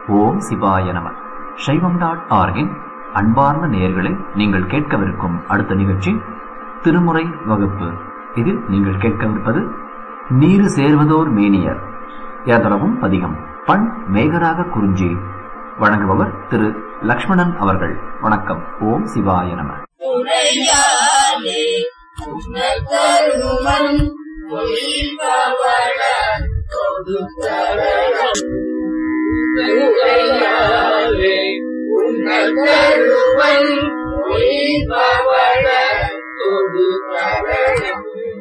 ஓம் சிவாய நம சைவம் டாட் ஆர்கின் அன்பார்ந்த நேயர்களே நீங்கள் கேட்கவிருக்கும் அடுத்த நிகழ்ச்சி திருமுறை வகுப்பு இதில் நீங்கள் கேட்கவிருப்பது நீரு சேர்வதோர் மேனியர் ஏதளவும் பதிகம் பண் மேகராக குறிஞ்சி வழங்குபவர் திரு லக்ஷ்மணன் அவர்கள் வணக்கம் ஓம் சிவாய நம உரையாலே உன்னதருமன் ஒளிபவள கொடுத்தரணம் உரையாலே உன்னதருமன் ஒளிபவள கொடுத்தரணம்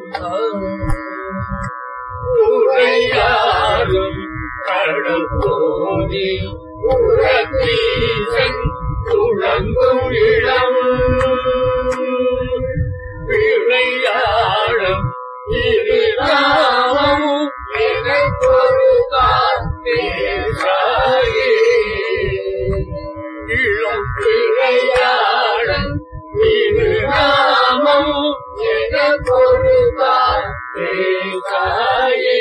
உரையாரும் கடல் போதி உரத்தீசன் துளங்கும் இளம் பிழையாழம் திருநாமம் எனக்கொரு காத்தேசாயே இளம் பிழையாழம் திருநாமம் எனக்கொரு காத்தேசாயே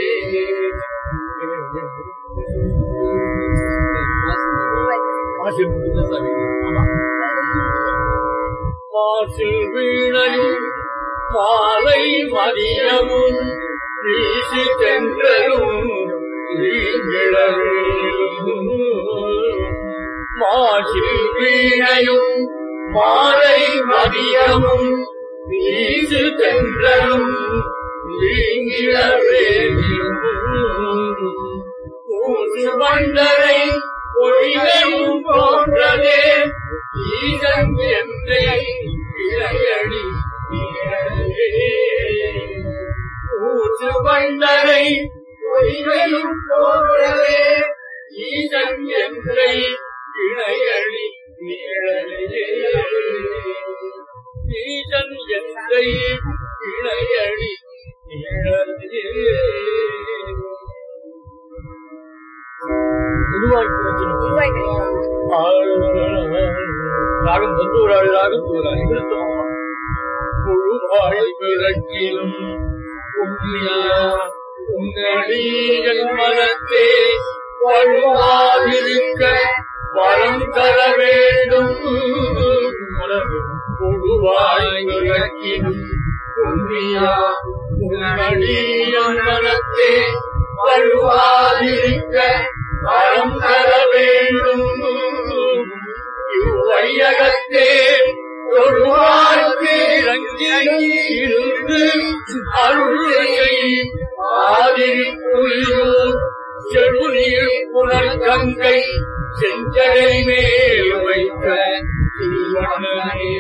மாசில் வீணையும் மாலை மதியமும் வீசி சென்றரும் மாசில் வீணையும் மாலை மதியமும் வீசு தென்றரும் வீங்கிடவே மூன்று வண்டரை பொழிவையும் போன்றதே ஈசன் என்னை இளையடி மூன்று வண்டரை பொழிவையும் போன்றதே ஈசன் என்னை இளையடி ஈசன் என்னை இளையடி ராகம் தந்தூராளி ராகம் தூராளி முழுவாழ் பிறக்கிலும் உண்மையா உன்னடிகள் மனத்தே வழுவாதிருக்க வரம் தர வேண்டும் முழுவாய் பிறக்கிலும் உண்மையா உன்னடிகள் மனத்தே வழுவாதிருக்க வரம் தர வேண்டும் இவ்வையகத்தே ஒருவாய்க்கு இறங்கி இருந்து அருளை ஆதிரி புலியூர் செழுநீர் புனல் கங்கை செஞ்சடை மேல் வைத்த திருவண்ணனே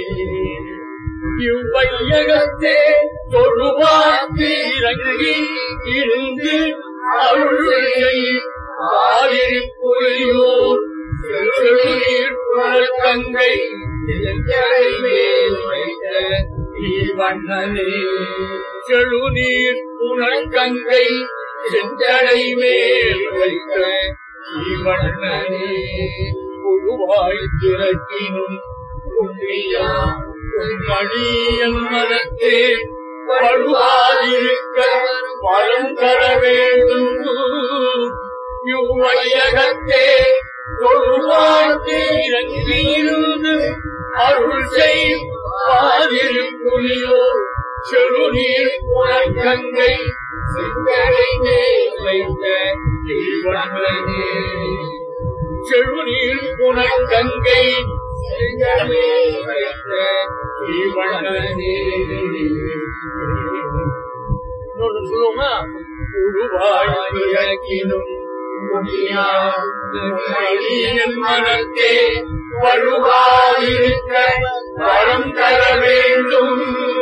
இவ்வையகத்தே தொழுவாக்கு இறங்கி இருந்து அருளை ஆதிரி புலியூர் செழுநீர் புனல் கங்கை செஞ்சடை மேல் வைத்த திருவண்ணனே செழுநீர் புனல் கங்கை செஞ்சடை மேல் வைத்த ஜீவண்ணனே புழுவாய் திறக்கினும் புண்ணியா மணியன் மனத்தே பழுவாதிருக்க வரம் தர வேண்டும் இவ்வையகத்தே தொழுவாய்க்கு இறங்கியிருந்து அருள் செய் பாதிருப்புலியோர் செழுநீர் புனர்கங்கை செங்கரை மேல் வைத்த தீவனே செழுநீர் புனர்கங்கை செங்கரை மேல் வைத்த தீவனே சொல்லுவோமா உருவாய் இறக்கினும் மணியன் மனத்தே வழுவாதிருக்க வரம் தர வேண்டும்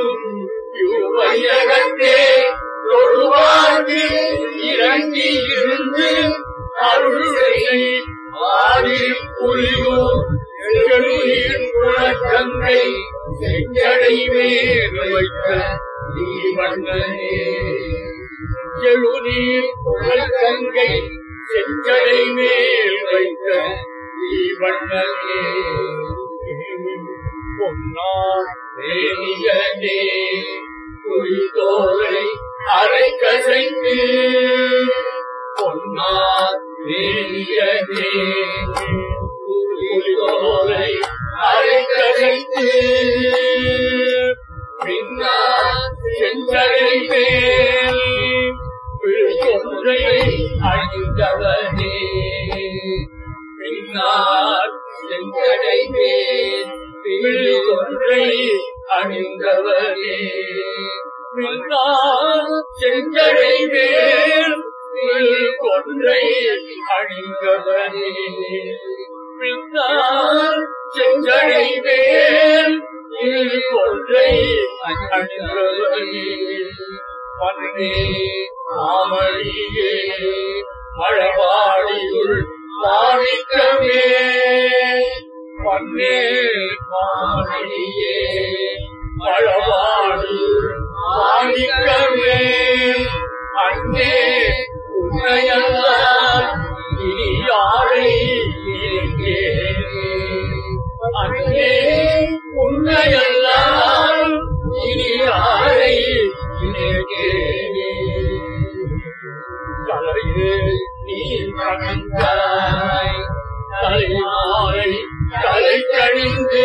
யுவையகத்தே தொழுவார்க்கு இறங்கி இருந்து அருளை ஆதி புலியூர் எழுநீர் குணக்கங்கை செஞ்சடை மேல் வைத்த தீவண்ணனே எழுநீர் குணக்கங்கை செஞ்சடை மேல் வைத்த தீவண்ணனே பொன்னார் வேணியனே குறித்தோரை அரை கசைத்து பொன்னார் வேணியனே புலியோரை அரைக்கரைத்து பின்னால் செஞ்சரை மேல் விழுகொன்றையை அணிந்தவனே பின்னால் செஞ்சடை மேல் விழுகொன்றை அணிந்தவனே பின்னால் செஞ்சடை மேல் விழுகொன்றை அணிந்தவனே பின்னால் செஞ்சடை மேல் விழுகொன்றை அணிந்தவனே மன்னே மாமழியே மழவாடியுள் மாணிக்கமே மன்னே மாமழியே மழவாடியுள் மாணிக்கமே அன்னே உன்னையெல்லாம் இனி யாரை இருக்கிறேன் அன்னே உன்னையெல்லாம் இனி யாரை தலையே நீ கணந்தாய் தலையாரை தலை கழிந்து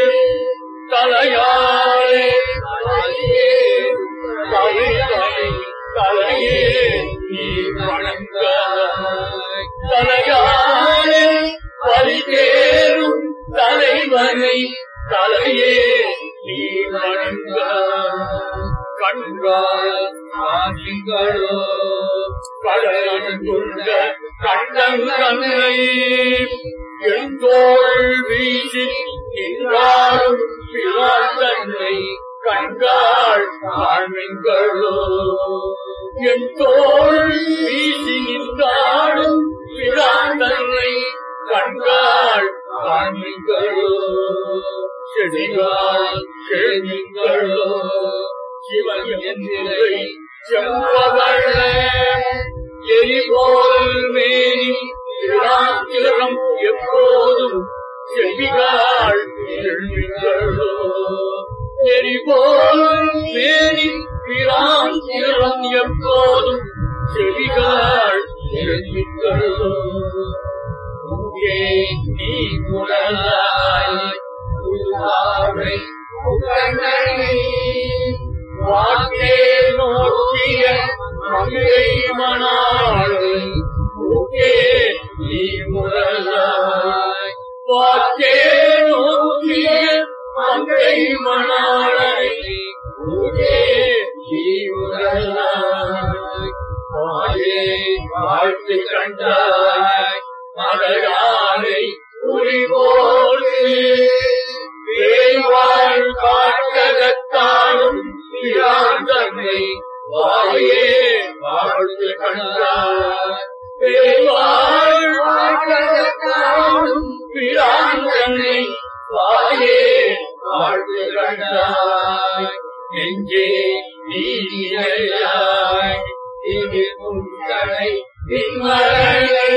தலையாரை தலையே தலை தலை தலையே நீ வணங்காய் தலையாரை வழி தேரும் தலைவனை தலையே நீ வணங்காய் கண்கால் ஆசிங்களோ கடலுண்ட கண்டங்களை என் தோல் வீசி நின்றாலும் பிரார்த்தனை கண்காள் காண்மீங்களோ என் தோல் வீசி நின்றாலும் பிரார்த்தனை கண்காள் காண்மீங்களோ செடிகால் செழிங்களோ சிவன் என்னை செம்பவள எரிபோல் மேனி திராட்சிரம் எப்போதும் செவிகாள் எழுங்களோ எரிபோல் மேனி திராட்சிரம் எப்போதும் செவிகாள் எழுங்களோ இங்கே நீ குழலாய் உருவாவை உகந்தனை வாக்கே நோக்கிய மங்கை மணாளை ஊக்கே நீ முரலாய் வாக்கே நோக்கிய மங்கை மணாளை ஊக்கே நீ முரலாய் வாயே வாழ்த்து கண்டாய் மலரானை புரிவோடு வேய்வாள் காட்டகத்தானும் பிராந்தனை வாயே வாழ்த்து கண்டாய் வேய்வாள் காட்டகத்தானும் பிராந்தனை வாயே வாழ்த்து கண்டாய் நெஞ்சே நீதியாய் இது முந்தனை பின்மலை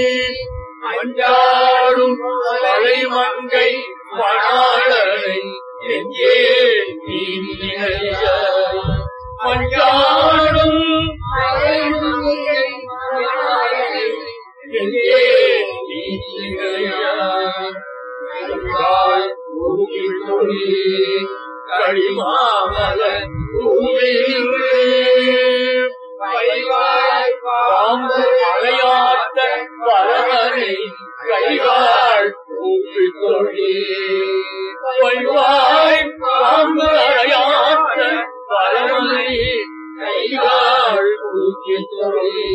மஞ்சாடும் மலைமங்கை மணாளனை எங்கே நீதியாய் மஞ்சாடும் மலைமங்கை மணாளனை எங்கே நீதியாய் ஊகில் தொழி களிமாமல ஊரில் பாம்பு அலையாட்ட பரவனை கைகால் ஊற்றி தொழி வைவாய் பாம்பு அலையாட்ட பரவனை கைகால் ஊற்றி தொழி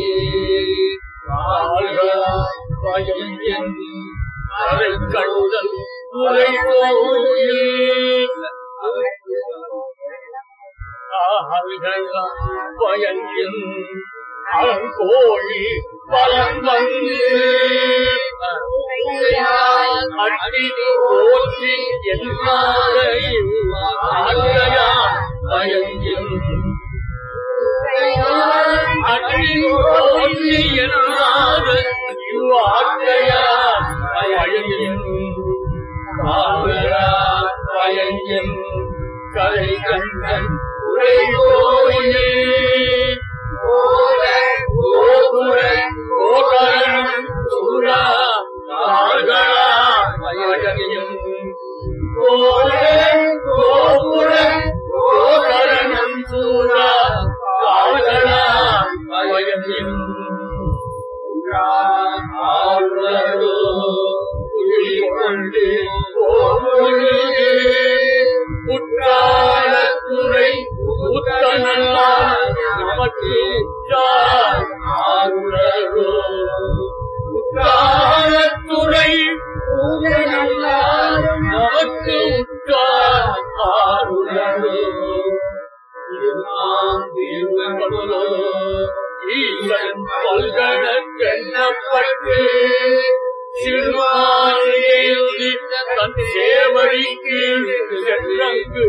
பயம் என் அரை கழுதல் உரை கோயில் பயன் அலங்கோழி பலம் வந்து அடி போற்றி என்னாரையும் ஆகையான் பயன் அடி போற்றி என்னாத இவ்வாக்கையான் பயன் பயன் கலை கண்டன் உரை கோயில் கோபுர கோகரணம் கோல கோபுர கோகரணம் சூழ காவலனா பயமின் ஆளுநரோ கொண்டு போமொழி குற்றாலத்துறை புத்தனல்லால் நமக்கு உற்றார் ஆளுநரோ குற்றாலத்துறை புத்தனல்லால் நமக்கு உற்றார் ஆளுநரோ இதுதான் தீர்வுகளோ ஈசன் பல்கண கண்ணப்பட்டு சிறுமானேந்தி தன் சேவடிக்கு சென்றங்கு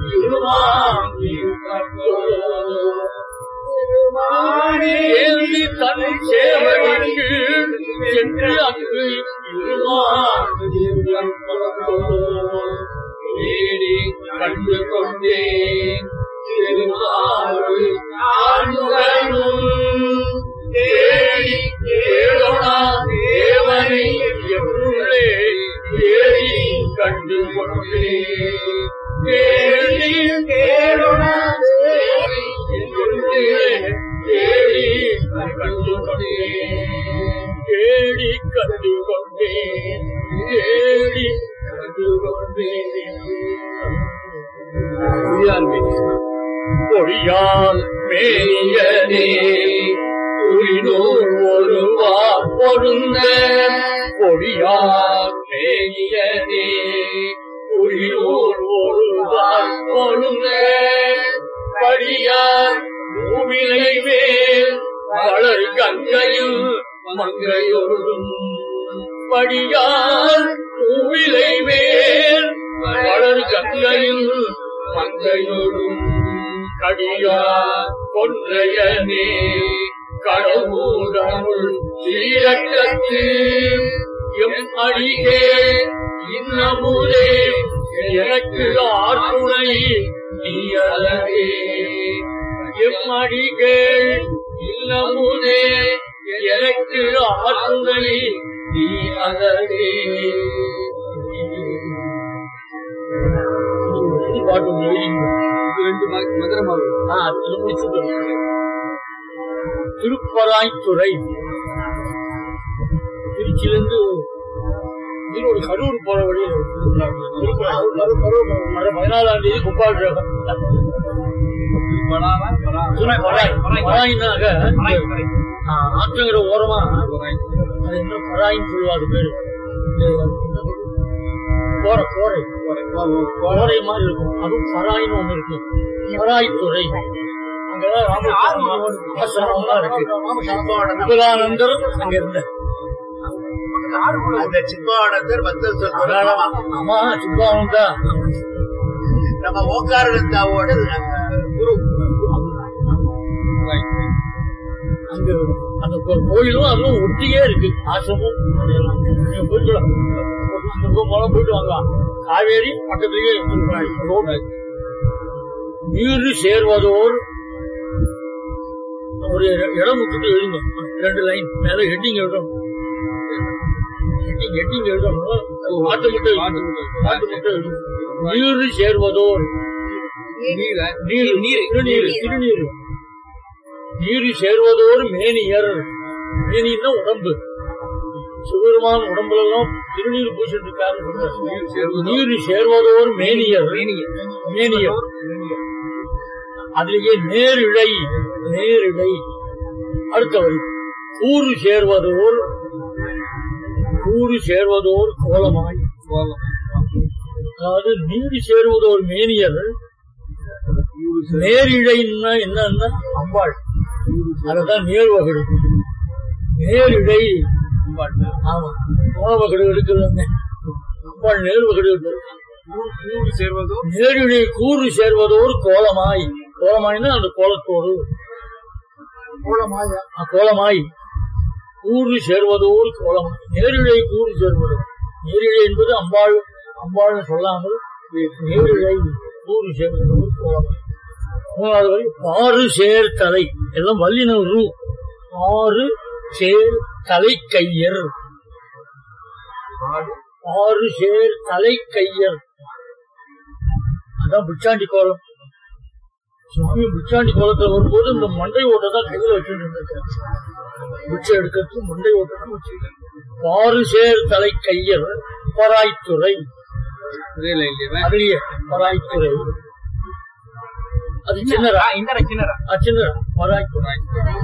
ஏந்தி தன் சேவடிக்கு சென்று அங்கு ஏடி கண்டு கொண்டேன் திருமாறு ஆண்டுகளும் தேடி தேடோனா தேவனை எவ்வுள்ளே தேடி கண்டு கொண்டே தேடி தேடோனா தேவனை எவ்வுள்ளே தேடி கண்டு கொண்டே தேடி கண்டு கொண்டே தேடி கண்டு கொண்டே பொழியால் மேயனே புரிநூல் ஒருவா பொருந்த பொழியால் மேயனே புரிநூல் ஒருவா பொருந்த படியார் பூவிலை மேல் வளர் கங்கையும் மங்கையோடும் படியார் பூவிலை மேல் வளர் கங்கையும் மங்கையோடும் கடியா கொன்றையனே கடவுடனுள் சீரட்டத்து எம் அடிகே இன்னமுதே எனக்கு ஆற்றுணை நீ அழகே எம் அடிகே இன்னமுதே எனக்கு ஆற்றுணை நீ அழகே பாட்டு ரெண்டு மதுரமாக திருப்பராய்த்துறை திருச்சியிலிருந்து ஈரோடு கரூர் போற வழியில் பதினாலாம் தேதி குப்பாட்சேகம் பராயினாக ஆற்றங்கிற ஓரமா அது என்ன பராயின்னு சொல்லுவாங்க பேரு கோரை கோரை கோரை மாதிரி இருக்கும் அதுவும் பராயின்னு ஒண்ணு இருக்கு பராய்த்துறை அங்கதான் ராமகிருஷ்ணன் இருக்கு விவேகானந்தர் அங்க இருந்தார் அந்த சித்மானந்தர் வந்து சொல்றாங்க ஆமா சித்தானந்தா நம்ம ஓங்காரந்தாவோட குரு அங்க அந்த கோ- கோயிலும் அதுவும் ஒட்டியே இருக்கு ஆசிரமும் நீங்க போயிட்டு அங்க போல போயிட்டு வாங்க காவேரி பக்கத்துலயே ரோடு நீரு சேர்வதோர் ஒரு இடம் விட்டுட்டு எழுங்க ரெண்டு லைன் மேல ஹெட்டிங் எழுதணும் ஹெட்டிங் ஹெட்டிங் எழுதணும் பாட்டு மட்டும் எழுதணும். பாட்டு மட்டும் எழுதணும் நீரு சேர்வதோர் நீர் நீர் திருநீர் திருநீர் நீரு சேர்வதோர் மேனியர் மேனின்னா உடம்பு சிவபெருமான் உடம்புல எல்லாம் திருநீர் பூசிட்டு இருக்காரு நீர் சேர்வதோர் மேனியர் மேனியர் அதிலேயே நேரிழை நேரிழை அடுத்த வரி கூறு சேர்வதோர் கூறு சேர்வதோர் கோலமாய் அதாவது நீர் சேர்வதோர் மேனியர் நேரிழைன்னா என்னன்னா அம்பாள் அதுதான் நேர்வகடு நேரிழை ஆமா நோவகடு எடுக்கிறது அம்பாள் நேர்வகடு சேர்வதோ நேரிழை கூறு சேர்வதோர் கோலமாய் கோலமாய்னா அந்த கோலத்தோடு ஆ, கோலமாய் கூறு சேர்வதோர் கோலமாய் நேரிழை கூறு சேர்வது நேரிழை என்பது அம்பாள் அம்பாள்னு சொல்லாமல் நேரிழை கூறு சேர்வதோர் கோலமாய் மூணாவது வரி ஆறு சேர் தலை எல்லாம் வல்லின ரூ ஆறு சேர் தலை கையர் ஆறு சேர் தலை கையர் அதான் பிச்சாண்டி கோலம் சுவாமி பிச்சாண்டி கோலத்துல வரும்போது இந்த மண்டை ஓட்டை தான் கையில வச்சுட்டு இருந்திருக்காரு பிச்சை எடுக்கிறதுக்கு மண்டை ஓட்டை தான் வச்சிருக்காரு பாரு சேர் தலை கையர் பராய்த்துறை புரியல இல்லையா அதுலயே பராய்த்துறை அது சின்னரா இந்த சின்னரா அது சின்னரா பராய்த்துறை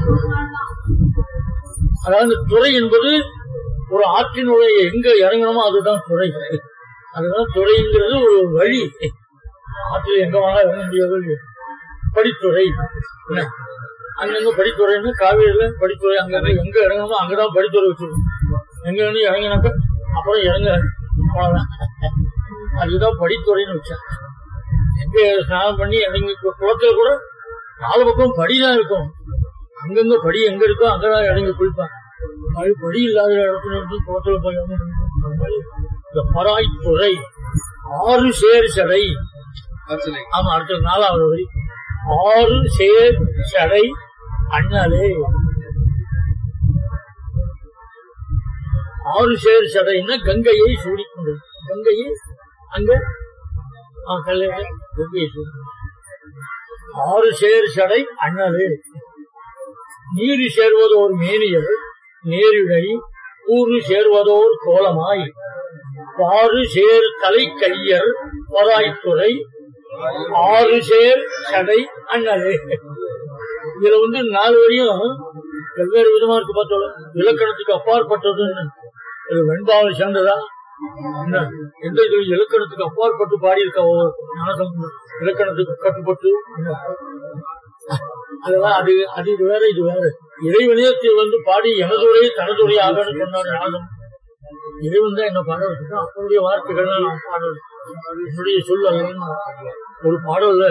அதாவது துறை என்பது ஒரு ஆற்றினுடைய எங்க இறங்கணுமோ அதுதான் துறை அதுதான் துறைங்கிறது ஒரு வழி ஆற்றில் எங்க வேணா இறங்க முடியாது இல்லையா? படித்துறை என்ன? அங்கங்க படித்துறைன்னு காவேரியில படித்துறை அங்க எங்க இறங்கணுமோ அங்கதான் படித்துறை வச்சிருக்கோம் எங்க இருந்து இறங்கினாக்க அப்புறம் இறங்க அவ்வளவுதான் அதுதான் படித்துறைன்னு வச்சேன் எங்க ஸ்நானம் பண்ணி இறங்கி கு- குளத்துல கூட நாலு பக்கம் படிதான் இருக்கும் அங்கங்க படி எங்க இருக்கோ அங்கதான் இறங்கி குளிப்பாங்க அது படி இல்லாத இடத்துல இருந்து குளத்துல போய் இறங்கி அந்த மாதிரி இந்த பராய்த்துறை ஆறு சேர் சடை பச்சனை ஆமா அடுத்த நாலாவது வரி ஆறு சேர் சடை அண்ணலே ஆறு சேர் சடைன்னா கங்கையை சூடிக்கொண்டு கங்கையை அங்க ஆ, கல்லையில கங்கையை சூடி ஆறு சேர் சடை அண்ணலே நீரு சேர்வதோர் மேனியர் நேரிடை ஊறு சேர்வதோர் கோலமாய் பாறு சேர் தலை கையர் பராய்த்துறை ஆறு சேர் சடை அண்ணலே இதுல வந்து நாலு வரையும் வெவ்வேறு விதமா இருக்கு பார்த்தோம் இலக்கணத்துக்கு அப்பாற்பட்டதுன்னு இது வெண்பாவை சேர்ந்ததா என்ன எந்த இது இலக்கணத்துக்கு அப்பாற்பட்டு பாடியிருக்க ஞானம் இலக்கணத்துக்கு கட்டுப்பட்டு என்ன? அதெல்லாம் அது அது இது வேற இது வேற இறைவனத்தில் வந்து பாடி எனதுரை தனதுரை ஆகணும்னு சொன்னார் ஞானம் இறைவன் தான் என்ன பாட வச்சுதான் அவருடைய வார்த்தைகள் நான் பாட வச்சேன். என்னுடைய சொல் அல்லன்னு ஒரு பாடல்ல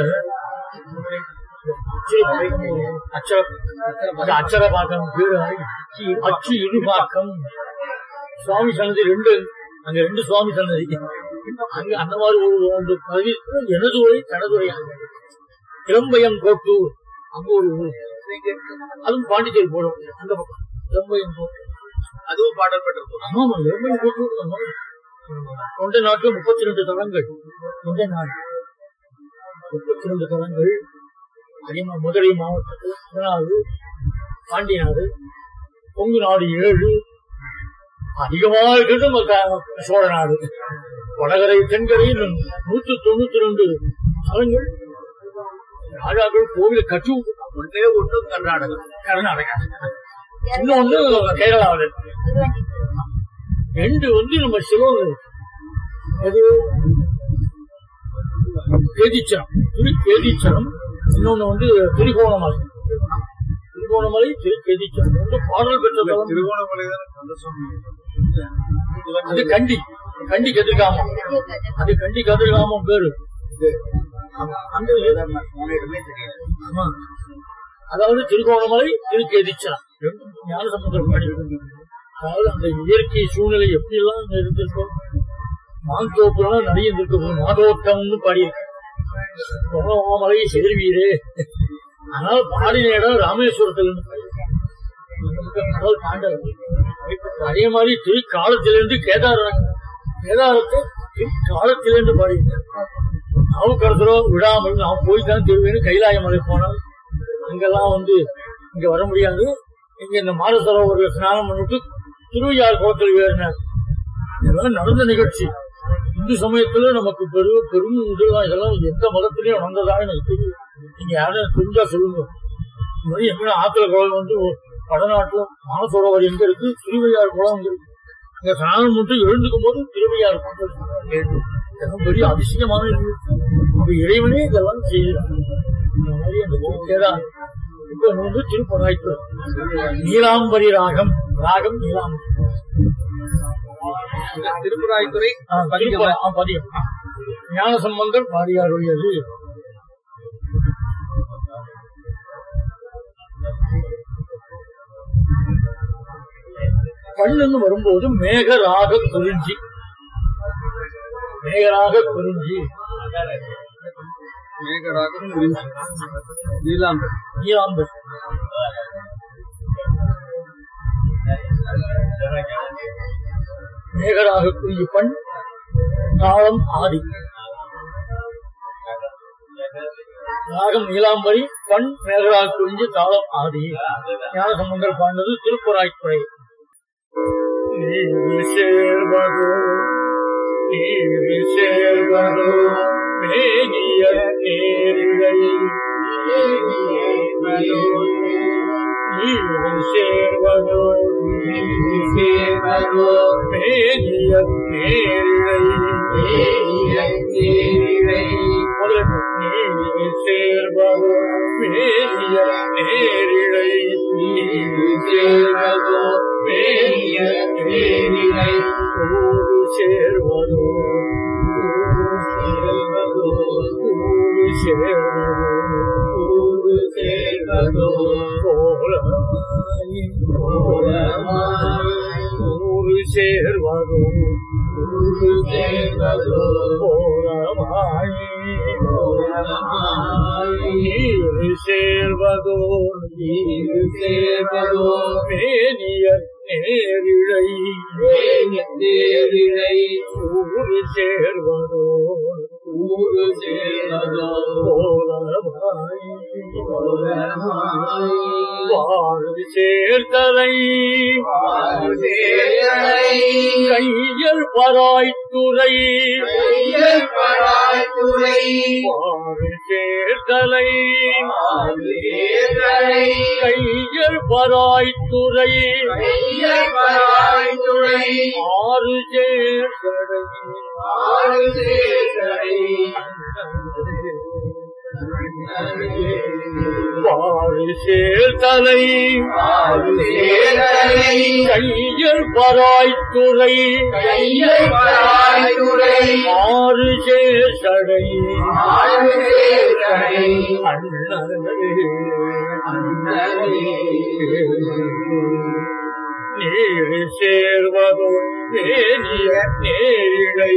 அச்சர அது அச்சர பாக்கம் பேரு அச்சு இருபாக்கம் சுவாமி சன்னதி ரெண்டு அங்க ரெண்டு சுவாமி சன்னதி அங்க அந்த மாதிரி ஒரு அந்த பகுதி எனது உரை தனது உரை இளம்பயம் கோட்டூர் அங்க ஒரு ஊர் அதுவும் பாண்டிச்சேரி போடும் அந்த பக்கம் இளம்பயம் கோட்டூர் அதுவும் பாடல் பெற்றிருக்கும் ஆமா இளம்பயம் கோட்டூர் ஆமா. தொண்டை நாட்டில் முப்பத்தி ரெண்டு தலங்கள் தொண்டை நாடு முப்பத்தி ரெண்டு தலங்கள் அதே மாதிரி மதுரை மாவட்டத்தில் பதினாறு பாண்டி நாடு கொங்கு நாடு ஏழு அதிகமாக இருக்கிறது நம்ம க- சோழ நாடு வடகரை தென்கரை நூத்தி தொண்ணூத்தி ரெண்டு தலங்கள் ராஜாக்கள் கோவில கட்டி ஒன்றே ஒன்று கர்நாடகா கர்நாடகா இன்னொன்னு கேரளாவில் இருக்கு. ரெண்டு வந்து நம்ம சிலோன் இருக்கு அது கேதிச்சரம் திரு கேதிச்சரம் இன்னொன்னு வந்து திரிகோணமலை திரிகோணமலை திரு கேதிச்சரம் வந்து பாடல் பெற்ற தலம் திருவோணமலை தானே கந்தசுவாமி அது கண்டி கண்டி கதிர்காமம் அது கண்டி கதிர்காமம் பேரு ஆமா, அந்த உன்னிடமே தெரியாது ஆமா. அதாவது திருகோணமலை திருக்கேதிச்சரம் ரெண்டும் ஞான சம்பந்தம் பாடி அதாவது அந்த இயற்கை சூழ்நிலை எப்படி எல்லாம் அங்க இருந்திருக்கும் மாந்தோப்புலாம் நிறைய இருந்திருக்கு மாதோட்டம்னு பாடியிருக்கு கோணமாமலை சேர்வீரே ஆனால் பாடின இடம் ராமேஸ்வரத்துல இருந்து பாடியிருக்கு. இந்த பக்கம் கடல் தாண்டது அதே மாதிரி திரு காலத்திலிருந்து கேதாரம் கேதாரத்தை திரு காலத்திலிருந்து பாடியிருக்காரு நாவுக்கரசரோ விடாமல் நான் போய் தான் திருவேன்னு கைலாய மலை போனால் அங்கெல்லாம் வந்து இங்க வர முடியாது இங்க இந்த மானசரோவரில் ஸ்நானம் பண்ணிட்டு திருவையார் கோத்தில் ஏறினார் இதெல்லாம் நடந்த நிகழ்ச்சி இந்து சமயத்துல நமக்கு பெரும் பெரும் இதெல்லாம் இதெல்லாம் எந்த மதத்திலையும் நடந்ததா எனக்கு தெரியும் நீங்க யாரும் தெரிஞ்சா சொல்லுங்க இந்த மாதிரி எங்க ஆத்துல குளம் வந்து வடநாட்டுல மானசரோவர் எங்க இருக்கு திருவையார் குளம் அங்க இருக்கு அங்க ஸ்நானம் மட்டும் எழுந்துக்கும் போது திருவையார் கோவில் இதெல்லாம் பெரிய அதிசயமான நிகழ்ச்சி அப்ப இறைவனே இதெல்லாம் செய்கிறார் இந்த மாதிரி அந்த கேதார் இப்ப வந்து திருப்பராய்ப்பு நீலாம்பரி ராகம் ராகம் நீலாம்பரி திருப்புராய்த்துறை ஆ, திருப்ப- ஆ, பதிகம் ஞான சம்பந்தர் பாடியாருடையது பண்ணுன்னு வரும்போது மேகராக குறிஞ்சி மேகராக குறிஞ்சி மேகராக குறிஞ்சி நீலாம்பரி நீலாம்பரி மேகராக குறிஞ்சி பண் தாளம் ஆதி ராகம் நீலாம்பரி பண் மேகரா குறிஞ்சி தாளம் ஆதி ஞான சம்பந்தர் பாண்டது திருப்புராய்க்குறை நீர் சேர்வதோ நீர் சேர்வதோ மேனிய நேரிழை நீர் சேர்வதோ மேனிய நேரிழை முதல்ல நீர் சேர்வதோ மேனிய நேரிழை ஊரு சேர்வதோ ஊரு சேர்வதோ ஊரு சேர்வதோ போரமாய் நீர் சேர்வதோ மேனியர் நேரிழை ஊரு சேர்வதோ போரமாய் வாழ் சேர்த்தலை கையல் பராய்த்துறை வாழ் சேர்த்தலை கையல் பராய்த்துறை ஆறு சேர்த்தலை வாழ் சேர்த்தலை கையல் பராய்த்துறை ஆறு சேர்த்தலை நீர் சேர்வதோ நேரிய நேரிழை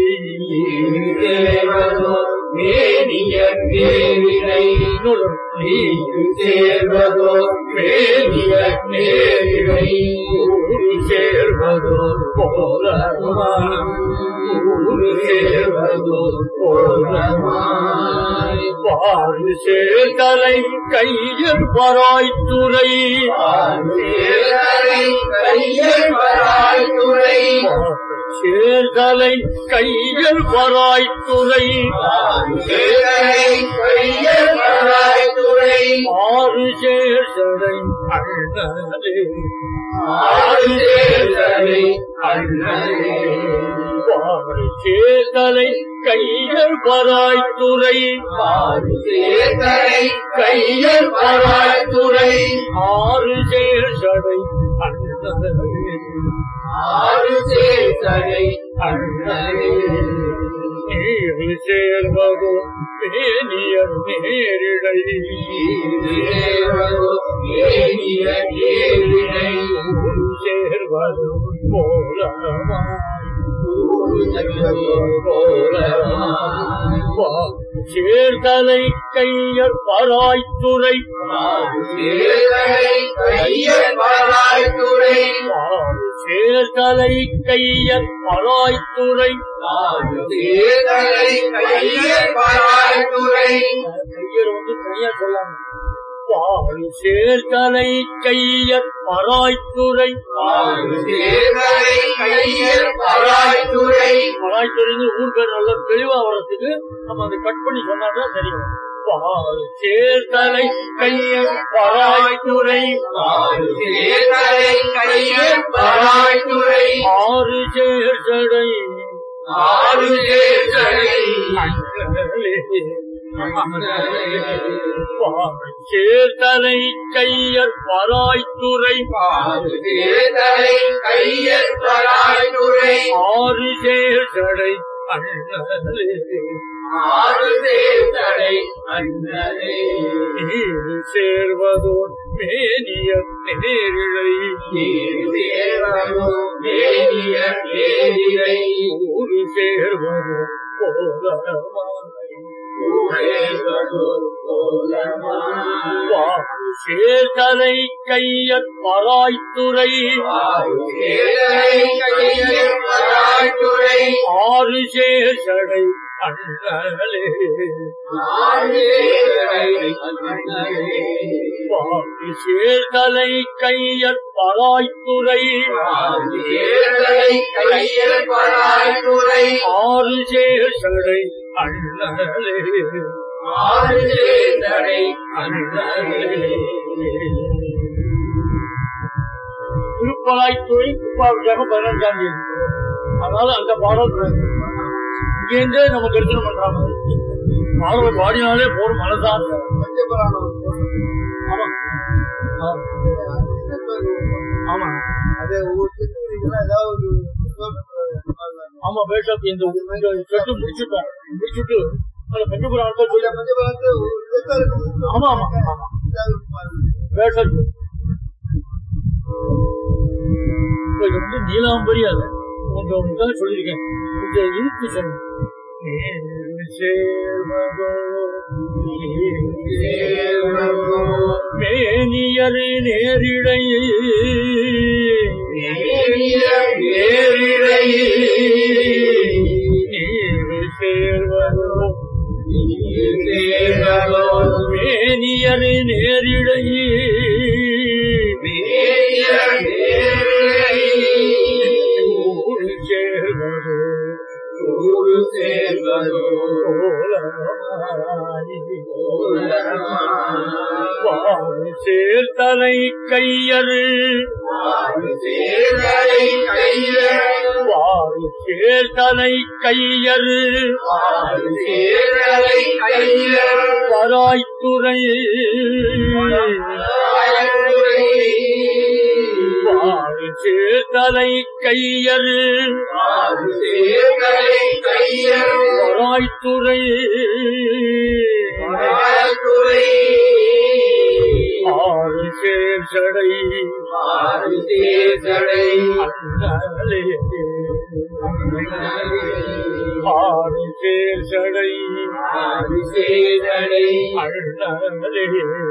இன்னொரு சேர்வதோ மேலிய நேரிழை ஊரு சேர்வதோ போலமாய் ஊரு சேர்வதோ போலமாய் வாழ் சேர்த்தலை கையில் பராய்த்துறை சேர்தலை கையில் வராய்த்துறை சேர்த்தலை கையில் பராய்த்துறை சேர்தலை கையில் வராய்த்துறை ஆறு சேர்த்தலை அண்ணலே ஆறு சேர்தலை அண்ணலே வாழ் சேர்த்தலை கையில் பராய்த்துறை ஆறு சேர்தலை கையில் வராய்த்துறை ஆறு சேர்த்தலை அண்ணலே ஆறு சேர்தலை அண்ணலே நீர் சேர்வதோ மேனியர் நேரிடை சேர்வதோ ஏனிய ஏழினை ஊரு சேர்வது போலமாய் ஊரு சேர்வதோ போலமாய் சேர்தலை கையர் பராய்த்துறை சேர்தலை கையில் வராய்த்துறை சேர்தலை கையர் பராய்த்துறை சேர்தலை கையில் வராய்த்துறை கையர் வந்து தனியா சொல்லாங்க பால் சேர்தலை கையர் பராய்த்துறை சேர்தலை கையில் வராய்த்துறை பராய்த்துறைன்னு ஊர் பேர் நல்லா தெளிவா வர்றதுக்கு நம்ம அதை கட் பண்ணி சொன்னாதான் சரி வரும். பால் சேர்தலை கையர் பராய்த்துறை சேர்தலை கையில் வராய்த்துறை ஆறு சேர்தலை ஆறு சேர்தலை சேர்தலை கையர் பராய்த்துறை சேர்தலை கையில் வராய்த்துறை ஆறு சேர்தலை அண்ணலே ஆறு சேர்தலை அண்ணலே நீர் சேர்வதோ மேனிய நேரிழை நீர் சேர்வதோ மேனிய நேரிழை ஊரு சேர்வதோ போலமாய் சேர்வதோ போலமாய் வாக்கு சேர்தலை கையற் பராய்த்துறை சேர்தலை கையில் வராய்த்துறை ஆறு சேஷடை அண்ணலே பாவி சேர்தலை கையற் பராய்த்துறை ஆறு சேஷடை அண்ணலே திருப்பலாய்த்துறை திருப்பாவியாக பதினஞ்சாம் தேதி அதனால அந்த பாடல் இங்கேருந்தே நம்ம தரிசனம் பண்றாங்க பாடல் பாடினாலே போதும் மனசான் ஆமா ஆ, ஆமா அது ஒவ்வொருத்தருக்கும் ஏதாவது ஒரு ஆமா பேஷப் இந்த இந்த செட்டு முடிச்சுட்டோம் முடிச்சுட்டு அந்த பஞ்சபுராணத்தை சொல்லி ஆமா ஆமா ஆமா பேஷப் இப்ப இது வந்து நீலாம்பரி அது உங்க தான் சொல்லியிருக்கேன் கொஞ்சம் இழுத்து சொல்லணும் நேரு சேர்வதோ, நேரு சேர்வதோ, மேனியரு நேரிடை நேரிடை நீரு சேர்வதோ மேனியரு நேரிடை ஊரு சேர்வதோ சேர்த்தலை கையரு வாரு சேர்த்தலை கையரு பராய்த்துறை வாரு சேர்த்தலை கையரு பராய்த்துறை ஆறு சேர் சடை அண்ணலே ஆறு சேர் சடை அண்ணலே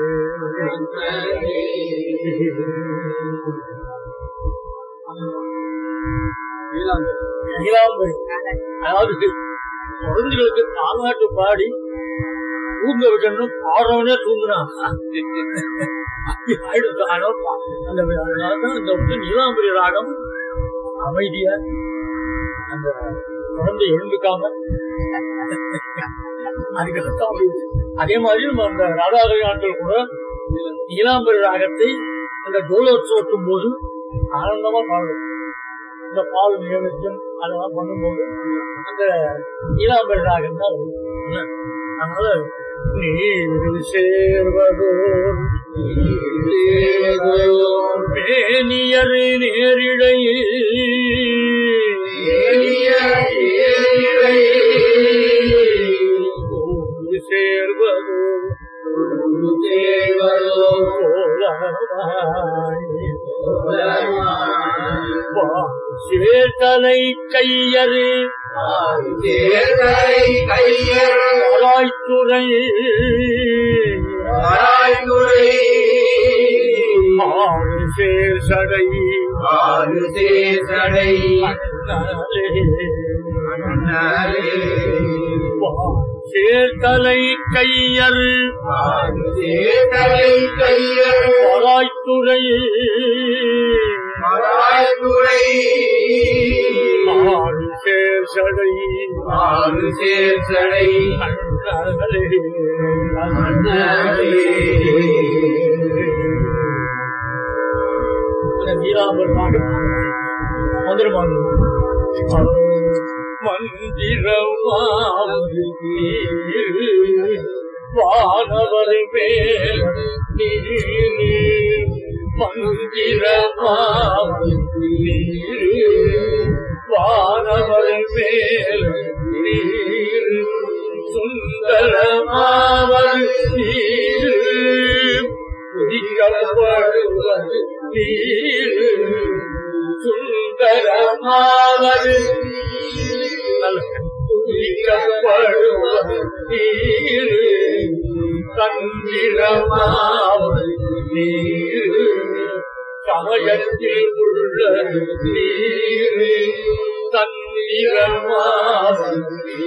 நீலாம்பரி அதாவது குழந்தைகளுக்கு தாலாட்டு பாடி தூங்க வைக்கணும் பாடுறவனே தூங்குறான் அப்படி ஆயிடுச்சு. ஆனா, அந்த அதனாலதான் இந்த வந்து நீலாம்பரி ராகம் அமைதியா அந்த குழந்தை எழுந்துக்காம அதுக்கப்புறம் அப்படி அதே மாதிரி நம்ம அந்த ராதாகவி ஆண்கள் கூட நீலாம்பரி ராகத்தை அந்த ஜோலோத்சவத்தும் போது ஆனந்தமா பாடுவோம் இந்த பால் நியமித்தம் அதெல்லாம் பண்ணும்போது அந்த நீலாம்பரி ராகம் தான் வரும். என்ன? அதனால நீர் சேர்வதோ மேனியரு நேரிடை ஊர் சேர்வதோ கோலமாய் சேர்த்தலை கையரு ஆராய்த்துறை ஆறு சேர் சடை அண்ணலே. சேர்த்தலை கையரு ஆராய்த்துறை ஆறு சேர் சடை சடை அண்ணலே. இந்த நீலாம்பர் பாட்டு மந்திரமானது மந்திரமாவது வானவர் மேல் நீர் மந்திரமாவது வானவர் மேல் நீர் சுந்தரமாவது நீர் குதிக்கப்படுவது நீர் சுந்தரமாவது குதிக்கப்படுவது நீர் கந்திரமாவது நீர் சமயத்தில் உள்ள நீர் தந்திரமாவது திறமாவது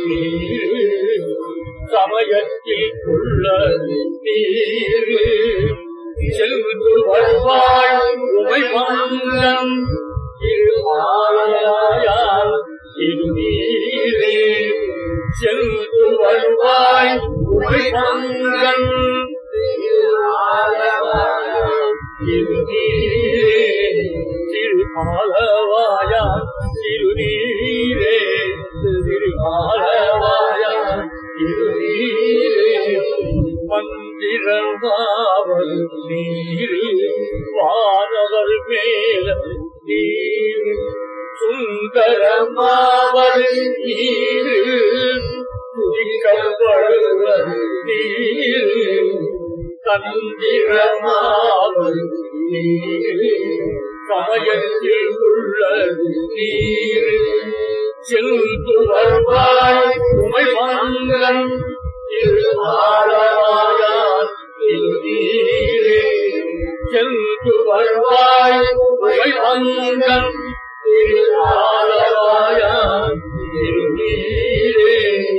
சமயத்தில் உள்ளது நீர் செல்வது வருவாய் உமை மங்கன் இரு ஆலயால் இரு நீரே செல்வது வருவாய் உமை மங்கன் இரு ஆலயால் இரு நீரே திரு ஆலவாயான் திருநீரே திரு ஆலவாயான் திருநீரே மந்திரமாவது நீர் வானவர் மேல நீர் சுந்தரமாவது நீர் துதிக்கப்படுவது நீர் தந்திரமாவது நீர் சமயத்தில் உள்ளது நீர் செல்து வருவாய் உமை மங்கன் திரு ஆலவாயான் திருநீரே செல்து வருவாய் உமை மங்கன் திரு ஆலவாயான் திருநீரே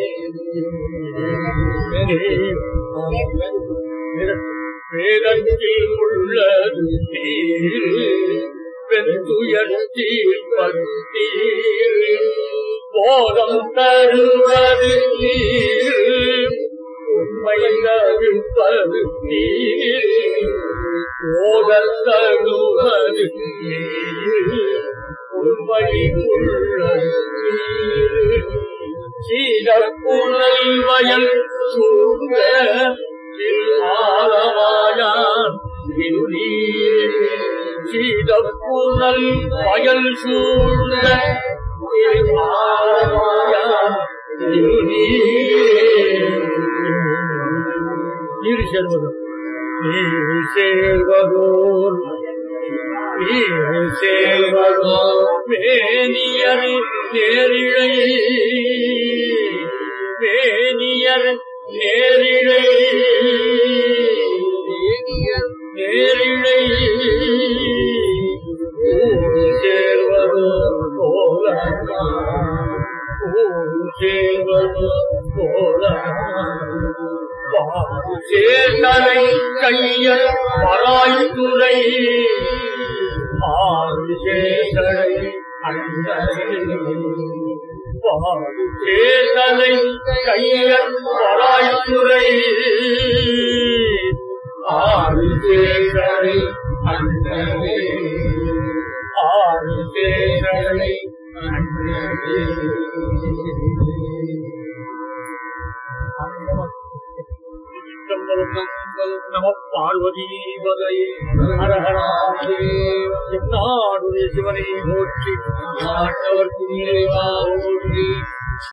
வேதத்தில் உள்ளது நீர் வெந்துயர்த்தீர் பத்தீர் போதம் தருவது நீர் உண்மை தருப்பது நீர் போதல் தருவது நீர் உண்மை உள்ளது நீர் சீரப்புனை வயல் சூழ்ந்த ஆலவாயான் சீதப்புனல் வயல் சூழ்ந்த ஆலவாயான் நீர் சேர்வது நீர் சேர்வதோர் நீர் சேர்வதோர் வேணியர் நேரிழை வேணியர் நேரிழை நேரிழை ஊர் சேர்வதோ போல ஊர் சேர்வதோ போல சேர்த்தலை கையல் பராய்த்துறை ஆறு சேசலை சேசலை கையல் பராய்த்துறை ஆறு சேசலை அண்டவே ஆறு சேசலை அண்டவே நம பார்வதி வகை நாடுடைய சிவனை போற்றி நாட்டவர்க்கு நிறைவா ஓற்றி